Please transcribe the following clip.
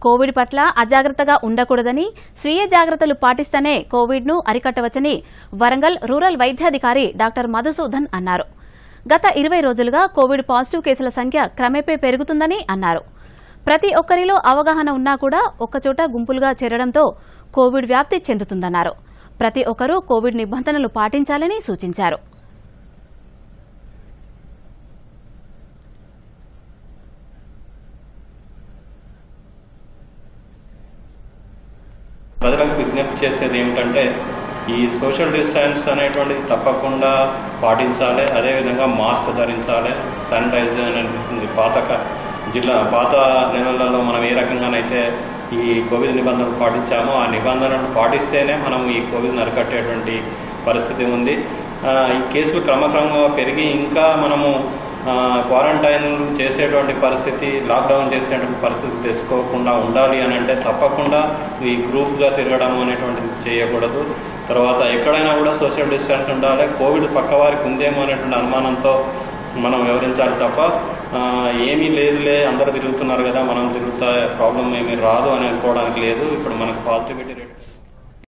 Covid పట్ల అజాగ్రత్తగా ఉండకూడదని స్వీయ జాగ్రత్తలు పాటిస్తేనే కోవిడ్ను అరికట్టవచ్చని వరంగల్ రూరల్ వైద్యాధికారి డాక్టర్ మధుసూదన్ అన్నారు గత ఇరవై రోజులుగా కోవిడ్ పాజిటివ్ కేసుల సంఖ్య క్రమేపీ పెరుగుతుందని అన్నారు ప్రతి ఒక్కరిలో అవగాహన ఉన్నా కూడా ఒక్కచోట గుంపులుగా చేరడంతో కోవిడ్ వ్యాప్తి చెందుతుందన్నారు ప్రతి ఒక్కరూ కోవిడ్ నిబంధనలు పాటించాలని సూచించారు ప్రజలకు విజ్ఞప్తి చేసేది ఏమిటంటే ఈ సోషల్ డిస్టెన్స్ అనేటువంటిది తప్పకుండా పాటించాలి అదేవిధంగా మాస్క్ ధరించాలి శానిటైజర్ అనేది పాత క- జిల్లా పాత నెలలలో మనం ఏ రకంగానైతే ఈ కోవిడ్ నిబంధనలు పాటించామో ఆ నిబంధనలు పాటిస్తేనే మనం ఈ కోవిడ్ని అరికట్టేటువంటి పరిస్థితి ఉంది ఆ, ఈ కేసులు క్రమక్రమంగా పెరిగి ఇంకా మనము ఆ, క్వారంటైన్ చేసేటువంటి పరిస్థితి లాక్డౌన్ చేసేటువంటి పరిస్థితి తెచ్చుకోకుండా ఉండాలి అని అంటే తప్పకుండా ఈ గ్రూప్గా తిరగడం అనేటువంటిది చేయకూడదు తర్వాత ఎక్కడైనా కూడా సోషల్ డిస్టెన్స్ ఉండాలి కోవిడ్ పక్క వారికి ఉందేమో అనేటువంటి అనుమానంతో మనం వివరించాలి తప్ప ఆ, ఏమీ లేదులే అందరూ తిరుగుతున్నారు కదా మనం తిరుగుతా ప్రాబ్లం ఏమీ రాదు అని అనుకోవడానికి లేదు ఇప్పుడు మనకు పాజిటివిటీ రేట్